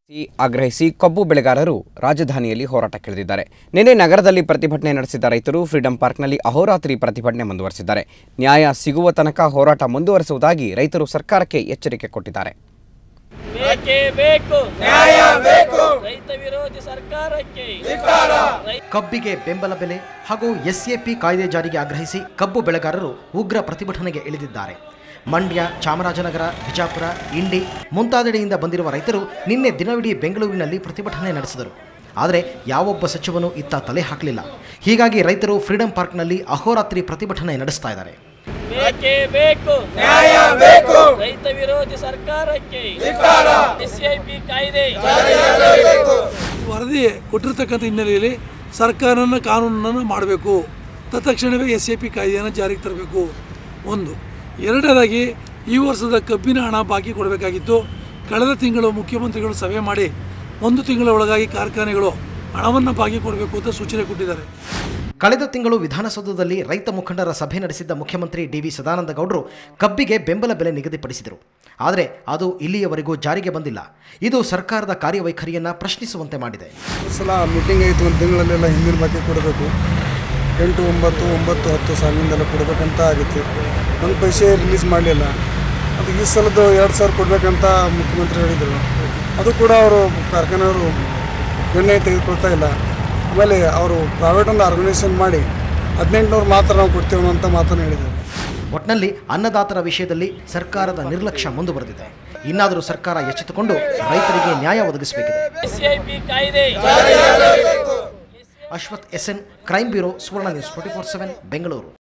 C ಆಗ್ರಹಿಸಿ ಕಬ್ಬು ಬೆಳೆಗಾರರು ರಾಜಧಾನಿಯಲ್ಲಿ ಹೋರಾಟಕ್ಕಿಳಿದಿದ್ದಾರೆ ನಿನ್ನೆ ನಗರದಲ್ಲಿ ಪ್ರತಿಭಟನೆ ನಡೆಸಿದ ರೈತರು ಫ್ರೀಡಂ ಪಾರ್ಕ್ನಲ್ಲಿ ಅಹೋರಾತ್ರಿ ಪ್ರತಿಭಟನೆ ಮುಂದುವರೆಸಿದ್ದಾರೆ ನ್ಯಾಯ ಸಿಗುವ ತನಕ ಹೋರಾಟ ಮುಂದುವರೆಸುವುದಾಗಿ ರೈತರು ಸರ್ಕಾರಕ್ಕೆ ಎಚ್ಚರಿಕೆ ಕೊಟ್ಟಿದ್ದಾರೆ ಬೇಕೇ ಬೇಕು ನ್ಯಾಯ ಬೇಕು ರೈತ ವಿರೋಧಿ ಸರ್ಕಾರಕ್ಕೆ ರೈ- ಕಬ್ಬಿಗೆ ಬೆಂಬಲ ಬೆಲೆ ಹಾಗೂ ಎಸ್ಎಪಿ ಕಾಯ್ದೆ ಜಾರಿಗೆ ಆಗ್ರಹಿಸಿ ಕಬ್ಬು ಬೆಳೆಗಾರರು ಉಗ್ರ ಪ್ರತಿಭಟನೆಗೆ ಇಳಿದಿದ್ದಾರೆ ಮಂಡ್ಯ ಚಾಮರಾಜನಗರ ಬಿಜಾಪುರ ಇಂಡಿ ಮುಂತಾದೆಡೆಯಿಂದ ಬಂದಿರುವ ರೈತರು ನಿನ್ನೆ ದಿನವಿಡೀ ಬೆಂಗಳೂರಿನಲ್ಲಿ ಪ್ರತಿಭಟನೆ ನಡೆಸಿದರು ಆದರೆ ಯಾವೊಬ್ಬ ಸಚಿವನು ಇತ್ತ ತಲೆ ಹಾಕಲಿಲ್ಲ ಹೀಗಾಗಿ ರೈತರು ಫ್ರೀಡಂ ಪಾರ್ಕ್ನಲ್ಲಿ ಅಹೋರಾತ್ರಿ ಪ್ರತಿಭಟನೆ ನಡೆಸ್ತಾ ಇದ್ದಾರೆ ಬೇಕೇ ಬೇಕು ನ್ಯಾಯ ಬೇಕು ರೈತ ವಿರೋಧಿ ಸರ್ಕಾರಕ್ಕೆ ಎಸ್ಐಪಿ ಕಾಯ್ದೆ ವರದಿ ಕೊಟ್ಟಿರ್ತಕ್ಕಂಥ ಹಿನ್ನೆಲೆಯಲ್ಲಿ ಸರ್ಕಾರನ ಕಾನೂನನ್ನು ಮಾಡಬೇಕು ತತ್ಕ್ಷಣವೇ ಎಸ್ ಎ ಪಿ ಕಾಯ್ದೆಯನ್ನು ಜಾರಿಗೆ ತರಬೇಕು ಒಂದು ಎರಡನೇದಾಗಿ ಈ ವರ್ಷದ ಕಬ್ಬಿನ ಹಣ ಬಾಕಿ ಕೊಡಬೇಕಾಗಿತ್ತು ಕಳೆದ ತಿಂಗಳು ಮುಖ್ಯಮಂತ್ರಿಗಳು ಸಭೆ ಮಾಡಿ ಒಂದು ತಿಂಗಳ ಒಳಗಾಗಿ ಕಾರ್ಖಾನೆಗಳು ಹಣವನ್ನು ಬಾಕಿ ಕೊಡಬೇಕು ಅಂತ ಸೂಚನೆ ಕೊಟ್ಟಿದ್ದಾರೆ ಕಳೆದ ತಿಂಗಳು ವಿಧಾನಸೌಧದಲ್ಲಿ ರೈತ ಮುಖಂಡರ ಸಭೆ ನಡೆಸಿದ್ದ ಮುಖ್ಯಮಂತ್ರಿ ಡಿ ವಿ ಸದಾನಂದ ಗೌಡರು ಕಬ್ಬಿಗೆ ಬೆಂಬಲ ಬೆಲೆ ನಿಗದಿಪಡಿಸಿದರು ಆದರೆ ಅದು ಇಲ್ಲಿಯವರೆಗೂ ಜಾರಿಗೆ ಬಂದಿಲ್ಲ ಇದು ಸರ್ಕಾರದ ಕಾರ್ಯವೈಖರಿಯನ್ನು ಪ್ರಶ್ನಿಸುವಂತೆ ಮಾಡಿದೆ ಈ ಸಲ ಮೀಟಿಂಗ್ ಆಯಿತು ಒಂದು ತಿಂಗಳಲ್ಲೆಲ್ಲ ಹಿಂದಿನ ಬಾಕಿ ಕೊಡಬೇಕು ಎಂಟು ಒಂಬತ್ತು ಒಂಬತ್ತು ಹತ್ತು ಸಾಲಿನಿಂದೆಲ್ಲ ಕೊಡಬೇಕಂತ ಆಗಿತ್ತು ಒಂದು ಪೈಸೆ ರಿಲೀಸ್ ಮಾಡಲಿಲ್ಲ ಅದು ಈ ಸಲದ್ದು ಎರಡು ಸಾವಿರ ಕೊಡಬೇಕಂತ ಮುಖ್ಯಮಂತ್ರಿ ಹೇಳಿದರು ಅದು ಕೂಡ ಅವರು ಕಾರ್ಖಾನೆಯವರು ಗಣ್ಯ ತೆಗೆದುಕೊಳ್ತಾ ಇಲ್ಲ ಆಮೇಲೆ ಅವರು ಪ್ರೈವೇಟ್ ಒಂದು ಆರ್ಗನೈಸೇಷನ್ ಮಾಡಿ ಹದಿನೆಂಟುನೂರು ಮಾತ್ರ ನಾವು ಕೊಡ್ತೇವೆ ಅನ್ನೋ ಅಂತ ಮಾತನ್ನು ಹೇಳಿದ್ದಾರೆ ಒಟ್ನಲ್ಲಿ ಅನ್ನದಾತರ ವಿಷಯದಲ್ಲಿ ಸರ್ಕಾರದ ನಿರ್ಲಕ್ಷ್ಯ ಮುಂದುವರೆದಿದೆ ಇನ್ನಾದರೂ ಸರ್ಕಾರ ಎಚ್ಚೆತ್ತುಕೊಂಡು ರೈತರಿಗೆ ನ್ಯಾಯ ಒದಗಿಸಬೇಕಿದೆ ಎಸ್ಐಪಿ ಕಾಯ್ದೆ Ashwath S N crime bureau Suvarna news twenty four seven Bengaluru